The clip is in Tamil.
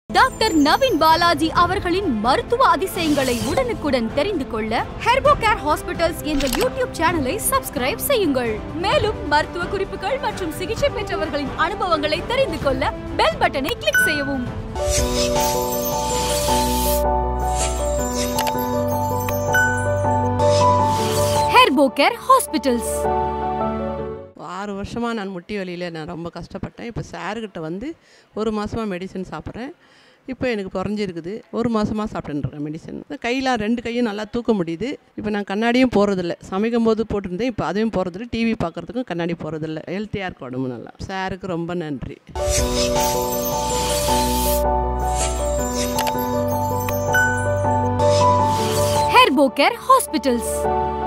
டாக்டர் நவீன் பாலாஜி அவர்களின் மருத்துவ அதிசயங்களை உடனுக்குடன் தெரிந்து கொள்ள ஹெர்போ கேர் ஹாஸ்பிட்டல்ஸ் என்ற யூடியூப் சேனலை சப்ஸ்கிரைப் செய்யுங்கள் மேலும் மருத்துவ குறிப்புகள் மற்றும் சிகிச்சை பெற்றவர்களின் அனுபவங்களை தெரிந்து கொள்ள பெல் பட்டனை கிளிக் செய்யவும் ஹெர்போ கேர் ஹாஸ்பிட்டல்ஸ் ஆறு வருஷமாக நான் முட்டி வலியில் நான் ரொம்ப கஷ்டப்பட்டேன் இப்போ சாருக்கிட்ட வந்து ஒரு மாதமாக மெடிசன் சாப்பிட்றேன் இப்போ எனக்கு குறைஞ்சிருக்குது ஒரு மாதமாக சாப்பிட்டுருக்கேன் மெடிசன் கையெலாம் ரெண்டு கையும் நல்லா தூக்க முடியுது இப்போ நான் கண்ணாடியும் போகிறதில்ல சமைக்கும் போது போட்டிருந்தேன் இப்போ அதையும் போகிறதில்ல டிவி பார்க்குறதுக்கும் கண்ணாடி போகிறதில்ல ஹெல்த்தியாக இருக்கு உடம்பு நல்லா சாருக்கு ரொம்ப நன்றி ஹெர்போ கேர் ஹாஸ்பிட்டல்ஸ்